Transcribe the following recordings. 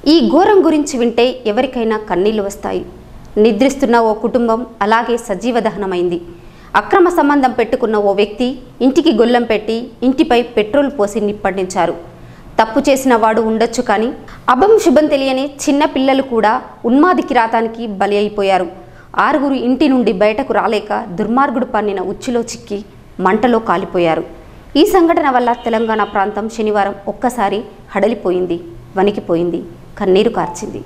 ఈ ఘోరం గురించి వింటే ఎవరికైనా కన్నీళ్లు వస్తాయి నిద్రిస్తున్న ఓ కుటుంబం అలాగే సజీవ దహనమైంది అక్రమ సంబంధం పెట్టుకున్న ఓ వ్యక్తి ఇంటికి గొల్లెం పెట్టి ఇంటిపై పెట్రోల్ పోసి నిప్పండించారు తప్పు చేసిన వాడు ఉండొచ్చు కానీ అభం శుభం తెలియని చిన్న పిల్లలు కూడా ఉన్మాది కిరాతానికి బలి అయిపోయారు ఆరుగురు ఇంటి నుండి బయటకు రాలేక దుర్మార్గుడు పన్నిన ఉచ్చులో చిక్కి మంటలో కాలిపోయారు ఈ సంఘటన వల్ల తెలంగాణ ప్రాంతం శనివారం ఒక్కసారి హడలిపోయింది వణికిపోయింది కన్నీరు కార్చింది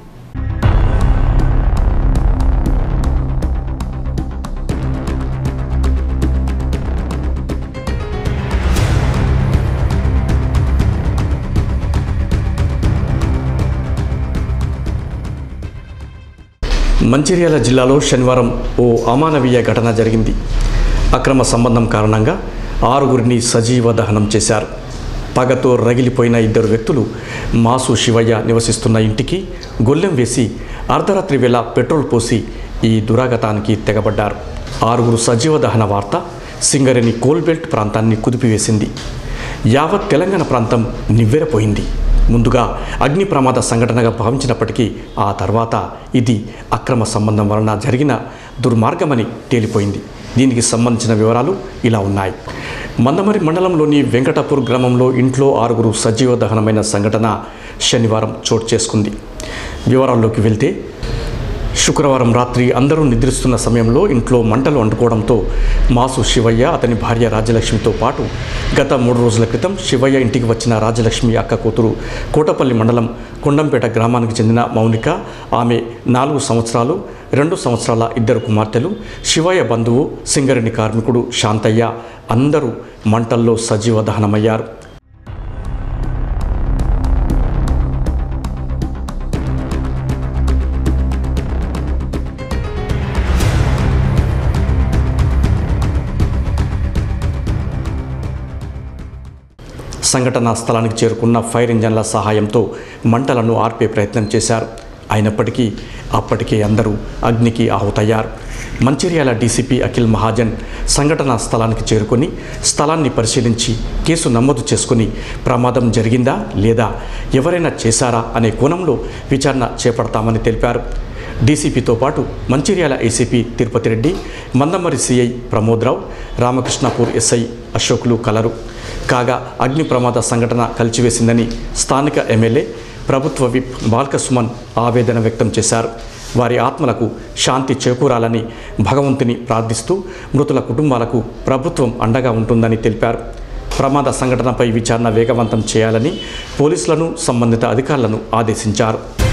మంచిర్యాల జిల్లాలో శనివారం ఓ అమానవీయ ఘటన జరిగింది అక్రమ సంబంధం కారణంగా ఆరుగురిని సజీవ దహనం చేశారు పగతో రగిలిపోయిన ఇద్దరు వ్యక్తులు మాసు శివయ్య నివసిస్తున్న ఇంటికి గొల్లెం వేసి అర్ధరాత్రి వేళ పెట్రోల్ పోసి ఈ దురాగతానికి తెగబడ్డారు ఆరుగురు సజీవ దహన వార్త సింగరేణి కోల్బెల్ట్ ప్రాంతాన్ని కుదిపివేసింది యావత్ తెలంగాణ ప్రాంతం నివ్వెరపోయింది ముందుగా అగ్ని ప్రమాద సంఘటనగా భావించినప్పటికీ ఆ తర్వాత ఇది అక్రమ సంబంధం వలన జరిగిన దుర్మార్గమని తేలిపోయింది దీనికి సంబంధించిన వివరాలు ఇలా ఉన్నాయి మందమరి మండలంలోని వెంకటపూర్ గ్రామంలో ఇంట్లో ఆరుగురు సజీవ దహనమైన సంఘటన శనివారం చోటు చేసుకుంది వివరాల్లోకి వెళ్తే శుక్రవారం రాత్రి అందరూ నిద్రిస్తున్న సమయంలో ఇంట్లో మంటలు అంటుకోవడంతో మాసు శివయ్య అతని భార్య రాజలక్ష్మితో పాటు గత మూడు రోజుల క్రితం శివయ్య ఇంటికి వచ్చిన రాజలక్ష్మి అక్క కూతురు కోటపల్లి మండలం కొండంపేట గ్రామానికి చెందిన మౌనిక ఆమె నాలుగు సంవత్సరాలు రెండు సంవత్సరాల ఇద్దరు కుమార్తెలు శివయ్య బంధువు సింగరేణి కార్మికుడు శాంతయ్య అందరూ మంటల్లో సజీవ దహనమయ్యారు సంఘటనా స్థలానికి చేరుకున్న ఫైర్ ఇంజన్ల సహాయంతో మంటలను ఆర్పే ప్రయత్నం చేశారు అయినప్పటికీ అప్పటికే అందరూ అగ్నికి ఆహుతయ్యారు మంచిర్యాల డీసీపీ అఖిల్ మహాజన్ సంఘటనా స్థలానికి చేరుకొని స్థలాన్ని పరిశీలించి కేసు నమోదు చేసుకుని ప్రమాదం జరిగిందా లేదా ఎవరైనా చేశారా అనే కోణంలో విచారణ చేపడతామని తెలిపారు డీసీపీతో పాటు Mancherial ACP Tirupati Reddy Mandamarri CI Pramodrao Ramakrishnapur SI అశోకులు కలరు కాగా అగ్ని ప్రమాద సంఘటన కలిచివేసిందని స్థానిక ఎమ్మెల్యే ప్రభుత్వ విప్ బాల్క సుమన్ ఆవేదన వ్యక్తం చేశారు వారి ఆత్మలకు శాంతి చేకూరాలని భగవంతుని ప్రార్థిస్తూ మృతుల కుటుంబాలకు ప్రభుత్వం అండగా ఉంటుందని తెలిపారు ప్రమాద సంఘటనపై విచారణ వేగవంతం చేయాలని పోలీసులను సంబంధిత అధికారులను ఆదేశించారు